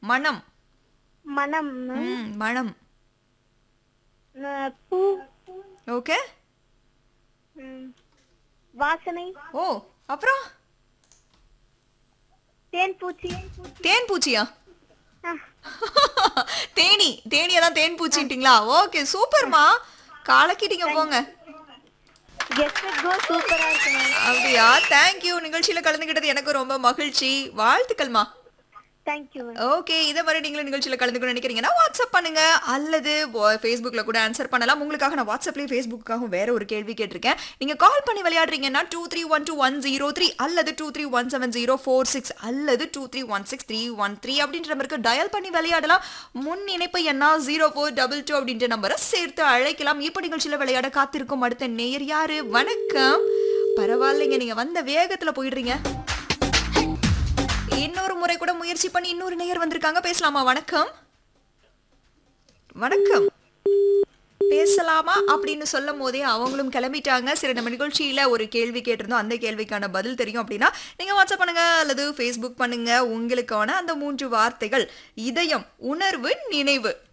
மனம் மனம் ம், மனம் அஹ், பூ ஓகே ம், வாசனை ஓ அப்புறம் தேன் பூச்சி தேன் பூச்சியா அஹ், தேனி தேனியா தான் தேன் பூச்சின்ட்டீங்களா ஓகே சூப்பர்மா காலக்கிட்டீங்க போங்க guess it go சூப்பரா இருக்கு மேம் அப்படியா தேங்க்யூ நிகழ்ச்சியில கலந்துக்கிட்டது எனக்கு ரொம்ப மகிழ்ச்சி வாழ்த்துக்கள்மா தேங்க்யூ மேம் ஓகே இதே மாதிரி நீங்களும் நிகழ்ச்சியில கலந்துக்கணும்னு நினைக்கிறீங்கன்னா வாட்ஸ்அப் பண்ணுங்க அல்லது ஃபேஸ்புக்ல கூட ஆன்சர் பண்ணலாம் உங்களுக்காக நான் வாட்ஸ்அப்லயும் ஃபேஸ்புக்காகவும் வேற ஒரு கேள்வி கேட்டிருக்கேன் நீங்க கால் பண்ணி விளையாடுறீங்கன்னா two three one two one zero three அல்லது two three one seven zero four six அல்லது two three one six three one three அப்படின்ற நம்பருக்கு டயல் பண்ணி விளையாடலாம் முன் இணைப்பு என்ன ஜீரோ ஃபோர் டபுள் டூ அப்படின்ற நம்பரை சேர்த்து அழைக்கலாம் இப்போ நிகழ்ச்சியில விளையாட காத்திருக்கும் அடுத்த நேயர் யாரு வணக்கம் பரவாயில்லைங்க நீங்க வந்த வேகத்துல போயிடுறீங்க இன்னொரு முறை கூட முயற்சி பண்ணி இன்னொரு நேயர் வந்திருக்காங்க பேசலாமா வணக்கம் வணக்கம் பேசலாமா அப்படின்னு சொல்லும் போதே அவங்களும் கிளம்பிட்டாங்க சரி நம்ம நிகழ்ச்சியில ஒரு கேள்வி கேட்டிருந்தோம் அந்த கேள்விக்கான பதில் தெரியும் அப்படின்னா நீங்க வாட்ஸ்அப் பண்ணுங்க அல்லது ஃபேஸ்புக் பண்ணுங்க உங்களுக்கான அந்த மூன்று வார்த்தைகள் இதயம் உணர்வு நினைவு